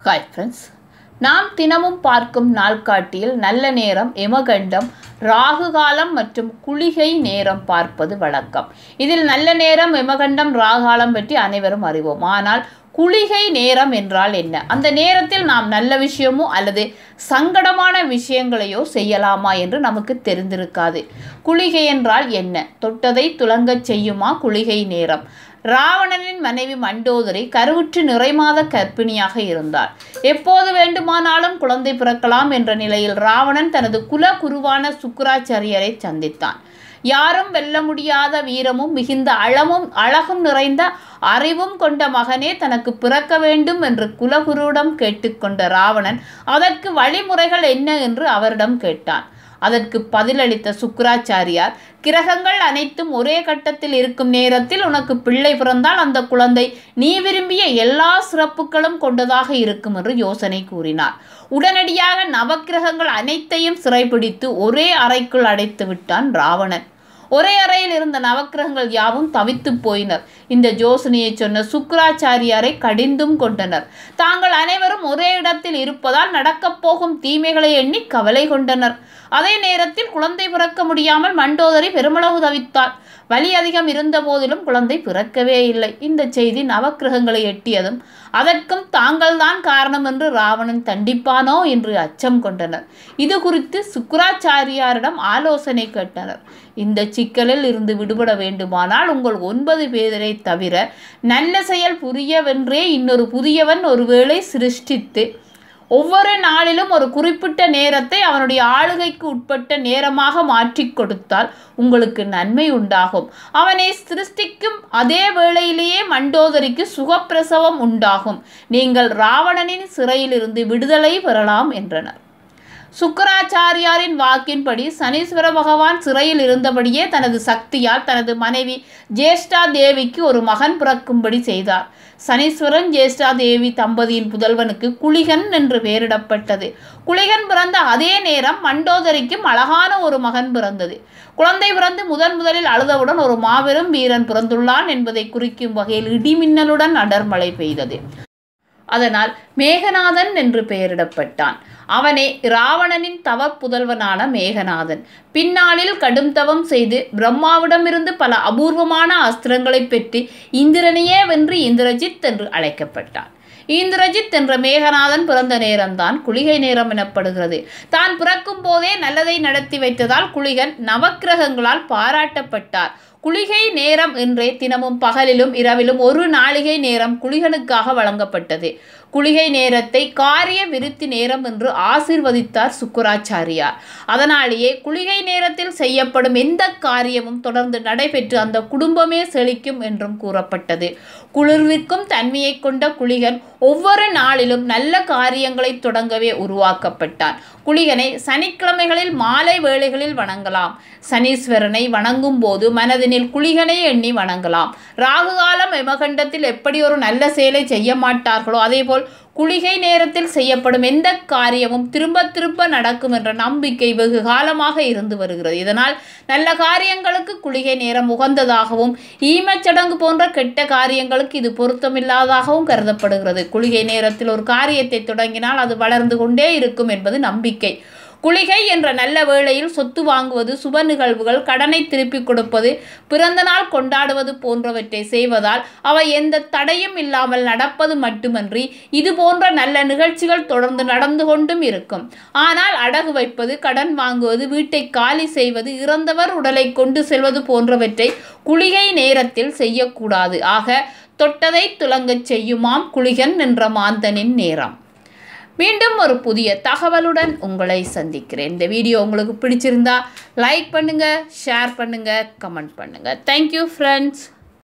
hi friends நாம் தினமும் பார்க்கும் நாள்காட்டியில் நல்ல நேரம் எமகண்டம் ராகு காலம் மற்றும் குளிகை நேரம் பார்ப்பது வழக்கம் இதில் நல்ல நேரம் எமகண்டம் ராகாலம் பற்றி அனைவரும் அறிவோம் ஆனால் குளிகை நேரம் என்றால் என்ன அந்த நேரத்தில் நாம் நல்ல விஷயமோ அல்லது சங்கடமான விஷயங்களையோ செய்யலாமா என்று நமக்கு தெரிந்திருக்காது குளிகை என்றால் என்ன தொட்டதை துலங்கச் செய்யுமா குளிகை நேரம் ராவணனின் மனைவி மண்டோதரி கருவுற்று நிறைமாத கர்ப்பிணியாக இருந்தார் எப்போது வேண்டுமானாலும் குழந்தை பிறக்கலாம் என்ற நிலையில் ராவணன் தனது குல குருவான சுக்கராச்சாரியரை சந்தித்தான் யாரும் வெல்ல முடியாத வீரமும் மிகுந்த அளமும் அழகும் நிறைந்த அறிவும் கொண்ட மகனே தனக்கு பிறக்க வேண்டும் என்று குலகுருவிடம் கேட்டுக்கொண்ட ராவணன் அதற்கு வழிமுறைகள் என்ன என்று அவரிடம் கேட்டான் அதற்கு பதிலளித்த சுக்கராச்சாரியார் கிரகங்கள் அனைத்தும் ஒரே கட்டத்தில் இருக்கும் நேரத்தில் உனக்கு பிள்ளை பிறந்தால் அந்த குழந்தை நீ விரும்பிய எல்லா சிறப்புகளும் கொண்டதாக இருக்கும் என்று யோசனை கூறினார் உடனடியாக நவக்கிரகங்கள் அனைத்தையும் சிறைபிடித்து ஒரே அறைக்குள் அடைத்து விட்டான் ராவணன் ஒரே அறையில் இருந்த நவக்கிரகங்கள் யாவும் தவித்து போயினர் இந்த யோசனையை சொன்ன சுக்கராச்சாரியாரை கடிந்தும் கொண்டனர் தாங்கள் அனைவரும் ஒரே இடத்தில் இருப்பதால் நடக்கப் போகும் தீமைகளை எண்ணி கவலை கொண்டனர் அதே நேரத்தில் குழந்தை பிறக்க முடியாமல் மண்டோதரி பெருமளவு தவித்தாள் வலி அதிகம் இருந்த போதிலும் குழந்தை பிறக்கவே இல்லை இந்த செய்தி நவக்கிரகங்களை எட்டியதும் அதற்கும் தாங்கள்தான் காரணம் என்று ராவணன் தண்டிப்பானோ என்று அச்சம் கொண்டனர் இது குறித்து சுக்கராச்சாரியாரிடம் ஆலோசனை கேட்டனர் இந்த சிக்கலில் இருந்து விடுபட வேண்டுமானால் உங்கள் ஒன்பது பேரை தவிர நல்ல செயல் புரியவென்றே இன்னொரு புதியவன் ஒருவேளை சிருஷ்டித்து ஒவ்வொரு நாளிலும் ஒரு குறிப்பிட்ட நேரத்தை அவனுடைய ஆளுகைக்கு உட்பட்ட நேரமாக மாற்றி கொடுத்தால் உங்களுக்கு நன்மை உண்டாகும் அவனை சிருஷ்டிக்கும் அதே வேளையிலேயே மண்டோதரிக்கு சுகப்பிரசவம் உண்டாகும் நீங்கள் ராவணனின் சிறையிலிருந்து விடுதலை பெறலாம் என்றனர் சுக்கராச்சாரியாரின் வாக்கின்படி சனீஸ்வர பகவான் சிறையில் இருந்தபடியே தனது சக்தியால் தனது மனைவி ஜேஷ்டா தேவிக்கு ஒரு மகன் பிறக்கும்படி செய்தார் சனீஸ்வரன் ஜேஷ்டா தேவி தம்பதியின் புதல்வனுக்கு குளிகன் என்று பெயரிடப்பட்டது குளிகன் பிறந்த அதே நேரம் மண்டோதரிக்கும் அழகான ஒரு மகன் பிறந்தது குழந்தை பிறந்து முதன் முதலில் அழுதவுடன் ஒரு மாபெரும் வீரன் பிறந்துள்ளான் என்பதை குறிக்கும் வகையில் இடிமின்னலுடன் அடர்மழை பெய்தது அதனால் மேகநாதன் என்று பெயரிடப்பட்டான் அவனே இராவணனின் தவ புதல்வனான மேகநாதன் பின்னாளில் கடும் தவம் செய்து பிரம்மாவிடமிருந்து பல அபூர்வமான அஸ்திரங்களை பெற்று இந்திரனையே வென்று இந்திரஜித் என்று அழைக்கப்பட்டான் இந்திரஜித் என்ற மேகநாதன் பிறந்த நேரம்தான் குளிகை நேரம் எனப்படுகிறது தான் பிறக்கும் போதே நல்லதை நடத்தி வைத்ததால் குளிகன் நவக்கிரகங்களால் பாராட்டப்பட்டார் குளிகை நேரம் என்றே தினமும் பகலிலும் இரவிலும் ஒரு நாளிகை நேரம் குளிகனுக்காக வழங்கப்பட்டது குளிகை நேரத்தை காரிய விருத்தி நேரம் என்று ஆசிர்வதித்தார் சுக்கராச்சாரியார் அதனாலேயே குளிகை நேரத்தில் செய்யப்படும் எந்த காரியமும் தொடர்ந்து நடைபெற்று அந்த குடும்பமே செழிக்கும் என்றும் கூறப்பட்டது குளிர்விற்கும் தன்மையை கொண்ட குளிகன் ஒவ்வொரு நாளிலும் நல்ல காரியங்களை தொடங்கவே உருவாக்கப்பட்டான் குளிகனை சனிக்கிழமைகளில் மாலை வேளைகளில் வணங்கலாம் சனீஸ்வரனை வணங்கும் போது மனதினில் குளிகனை எண்ணி வணங்கலாம் ராகுகாலம் எமகண்டத்தில் எப்படி ஒரு நல்ல செயலை செய்ய மாட்டார்களோ அதேபோல் குளிகை நேரத்தில் செய்யப்படும் எந்த காரியமும் திரும்ப திரும்ப நடக்கும் என்ற நம்பிக்கை வெகு காலமாக இருந்து வருகிறது இதனால் நல்ல காரியங்களுக்கு குளிகை நேரம் உகந்ததாகவும் ஈமச்சடங்கு போன்ற கெட்ட காரியங்களுக்கு இது பொருத்தமில்லாததாகவும் கருதப்படுகிறது குளிகை நேரத்தில் ஒரு காரியத்தை தொடங்கினால் அது வளர்ந்து கொண்டே இருக்கும் என்பது நம்பிக்கை குளிகை என்ற நல்ல வேளையில் சொத்து வாங்குவது சுப நிகழ்வுகள் கடனை திருப்பி கொடுப்பது பிறந்த நாள் கொண்டாடுவது போன்றவற்றை செய்வதால் அவை எந்த தடையும் இல்லாமல் நடப்பது மட்டுமன்றி இது போன்ற நல்ல நிகழ்ச்சிகள் தொடர்ந்து நடந்து கொண்டும் இருக்கும் ஆனால் அடகு வைப்பது கடன் வாங்குவது வீட்டை காலி செய்வது இறந்தவர் உடலை கொண்டு செல்வது போன்றவற்றை குளிகை நேரத்தில் செய்யக்கூடாது ஆக தொட்டதை துலங்கச் செய்யுமாம் குளிகன் என்ற மாந்தனின் நேரம் மீண்டும் ஒரு புதிய தகவலுடன் உங்களை சந்திக்கிறேன் இந்த வீடியோ உங்களுக்கு பிடிச்சிருந்தா லைக் பண்ணுங்கள் ஷேர் பண்ணுங்கள் கமெண்ட் பண்ணுங்கள் தேங்க்யூ ஃப்ரெண்ட்ஸ்